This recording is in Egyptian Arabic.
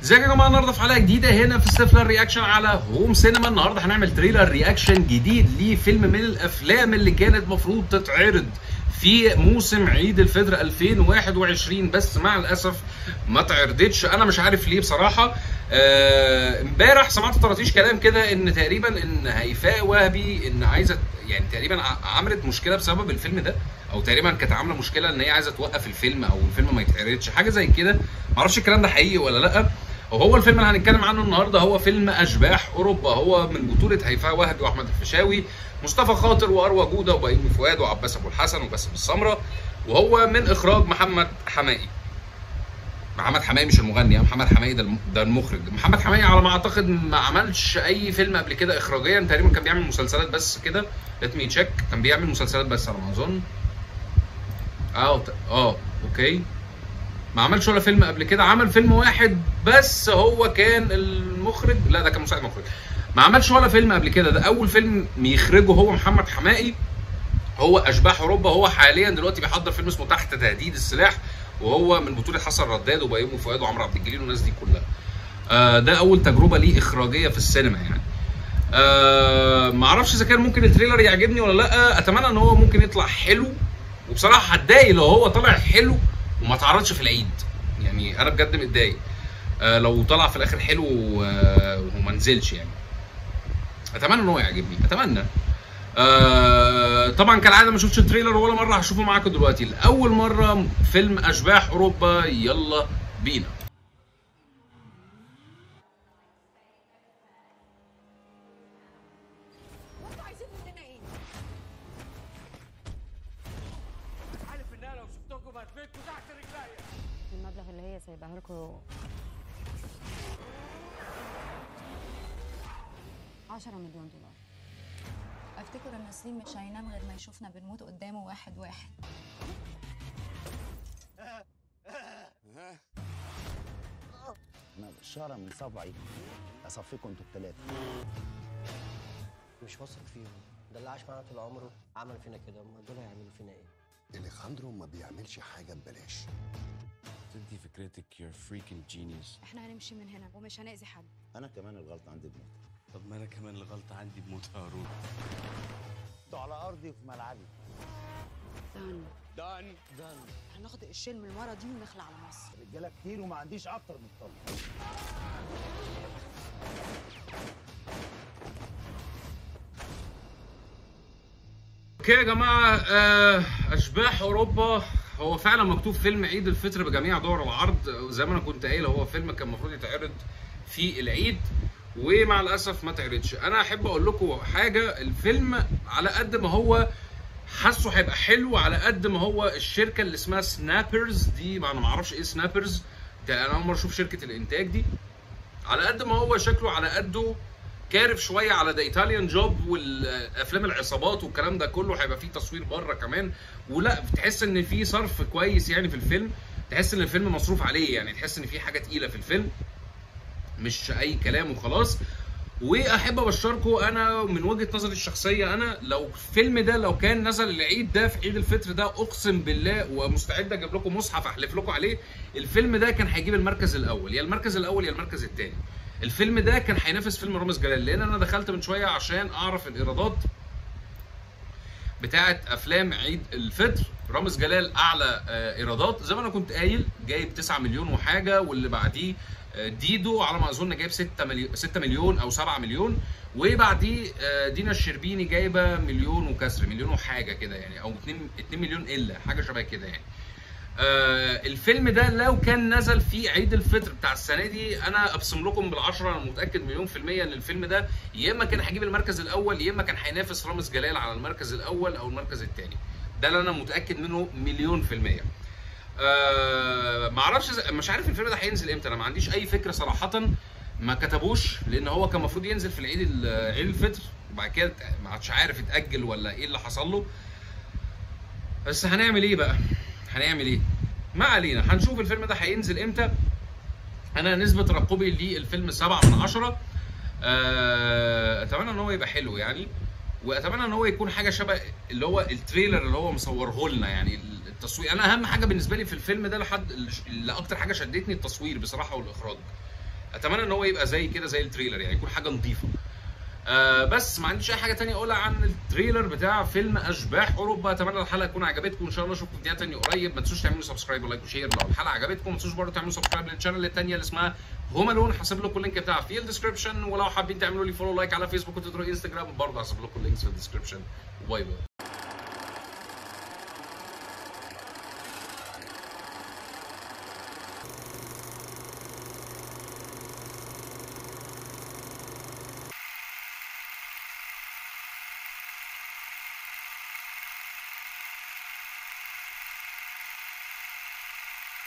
ازيكم يا جماعه النهارده في حلقه جديده هنا في ستيفلر رياكشن على هوم سينما النهارده هنعمل تريلر رياكشن جديد لفيلم من الافلام اللي كانت المفروض تتعرض في موسم عيد الفطر 2021 بس مع الاسف ما تعرضتش انا مش عارف ليه بصراحه آه، امبارح سمعت طراطيش كلام كده ان تقريبا ان هيفاء وهبي ان عايزه يعني تقريبا ع- عملت مشكله بسبب الفيلم ده او تقريبا كانت عامله مشكله ان هي عايزه توقف الفيلم او الفيلم ما يتعرضش حاجه زي كده معرفش الكلام ده حقيقي ولا لا وهو الفيلم اللي هنتكلم عنه النهارده هو فيلم اشباح اوروبا هو من بطوله هيفاء وهبي واحمد الفيشاوي مصطفى خاطر واروى جوده وبيومي فؤاد وعباس ابو الحسن وباسم السمره وهو من اخراج محمد حمائي محمد حماقي مش المغني محمد حماقي ده الم- ده المخرج محمد حماقي على ما اعتقد ما عملش اي فيلم قبل كده اخراجيا تقريبا كان بيعمل مسلسلات بس كده ليت مي تشيك كان بيعمل مسلسلات بس على ما اظن اه ت- اه اوكي ما عملش ولا فيلم قبل كده عمل فيلم واحد بس هو كان المخرج لا ده كان مساعد مخرج ما عملش ولا فيلم قبل كده ده اول فيلم يخرجه هو محمد حماقي هو اشباح اوروبا هو حاليا دلوقتي بيحضر فيلم اسمه تحت تهديد السلاح وهو من بطوله حسن رداد وبيومي فؤاد وعمرو عبد الجليل والناس دي كلها آه ده اول تجربه ليه اخراجيه في السينما يعني آه ما اعرفش اذا كان ممكن التريلر يعجبني ولا لا اتمنى ان هو ممكن يطلع حلو وبصراحه هتضايق لو هو طلع حلو وما اتعرضش في العيد يعني انا بجد متضايق آه لو طلع في الاخر حلو آه وما نزلش يعني اتمنى ان هو يعجبني اتمنى آه طبعا كالعاده ما شفتش التريلر ولا مره هشوفه معاكم دلوقتي لاول مره فيلم اشباح اوروبا يلا بينا وانتوا عايزين مننا ايه؟ عارف ان انا لو شفتكم هتفكوا تحت رجليا المبلغ اللي هي سايبها لكم 10 مليون دولار افتكر ان نسرين مش هينام غير ما يشوفنا بنموت قدامه واحد واحد انا الشهرة من صبعي اصفيكم انتوا التلاتة مش واثق فيهم ده اللي عاش معانا طول عمره عمل فينا كده امال دول هيعملوا فينا ايه اليخاندرو ما بيعملش حاجة ببلاش تدي فكرتك يور فريكن جينيوس احنا هنمشي من هنا ومش هنأذي حد انا كمان الغلط عندي بموت طب ما انا كمان الغلطه عندي بموت هارون انتوا على ارضي وفي ملعبي دان دان دان هناخد قرشين من المره دي ونخلع على مصر رجالة كتير وما عنديش اكتر من طلب اوكي يا جماعه آه، اشباح اوروبا هو فعلا مكتوب فيلم عيد الفطر بجميع دور العرض زي ما انا كنت قايل هو فيلم كان المفروض يتعرض في العيد ومع الاسف ما تعرضش انا احب اقول لكم حاجه الفيلم على قد ما هو حاسه هيبقى حلو على قد ما هو الشركه اللي اسمها سنابرز دي ما انا ما اعرفش ايه سنابرز ده انا اول مره اشوف شركه الانتاج دي على قد ما هو شكله على قده كارف شويه على ذا ايطاليان جوب والافلام العصابات والكلام ده كله هيبقى فيه تصوير بره كمان ولا تحس ان في صرف كويس يعني في الفيلم تحس ان الفيلم مصروف عليه يعني تحس ان في حاجه تقيله في الفيلم مش اي كلام وخلاص واحب ابشركم انا من وجهه نظري الشخصيه انا لو الفيلم ده لو كان نزل العيد ده في عيد الفطر ده اقسم بالله ومستعد اجيب لكم مصحف احلف لكم عليه الفيلم ده كان هيجيب المركز الاول يا المركز الاول يا المركز الثاني الفيلم ده كان هينافس فيلم رامز جلال لان انا دخلت من شويه عشان اعرف الايرادات بتاعه افلام عيد الفطر رامز جلال اعلى آه، ايرادات زي ما انا كنت قايل جايب 9 مليون وحاجه واللي بعديه آه، ديدو على ما اظن جايب 6 مليون 6 مليون او 7 مليون وبعديه آه، دينا الشربيني جايبه مليون وكسر مليون وحاجه كده يعني او 2 2 مليون الا حاجه شبه كده يعني آه الفيلم ده لو كان نزل في عيد الفطر بتاع السنه دي انا ابصم لكم بالعشره انا متاكد مليون في الميه ان الفيلم ده يا اما كان هيجيب المركز الاول يا اما كان هينافس رامز جلال على المركز الاول او المركز الثاني ده اللي انا متاكد منه مليون في الميه آه معرفش إذا- مش عارف الفيلم ده هينزل امتى انا ما عنديش اي فكره صراحه ما كتبوش لان هو كان المفروض ينزل في العيد ال- عيد الفطر وبعد كده ما عادش عارف اتاجل ولا ايه اللي حصل له بس هنعمل ايه بقى هنعمل ايه ما علينا هنشوف الفيلم ده هينزل امتى انا نسبه ترقبي للفيلم 7 من 10 آه، اتمنى ان هو يبقى حلو يعني واتمنى ان هو يكون حاجه شبه اللي هو التريلر اللي هو مصوره لنا يعني التصوير انا اهم حاجه بالنسبه لي في الفيلم ده لحد اللي اكتر حاجه شدتني التصوير بصراحه والاخراج اتمنى ان هو يبقى زي كده زي التريلر يعني يكون حاجه نظيفه آه بس ما عنديش اي حاجه تانية اقولها عن التريلر بتاع فيلم اشباح اوروبا اتمنى الحلقه تكون عجبتكم ان شاء الله اشوفكم في فيديوهات تانية قريب ما تنسوش تعملوا سبسكرايب ولايك وشير لو الحلقه عجبتكم ما تنسوش برضه تعملوا سبسكرايب للشانل التانية اللي اسمها هوم الون هسيب لكم اللينك بتاعها في الديسكربشن ولو حابين تعملوا لي فولو لايك على فيسبوك وتويتر وانستجرام برضه هسيب لكم اللينكس في الديسكربشن باي باي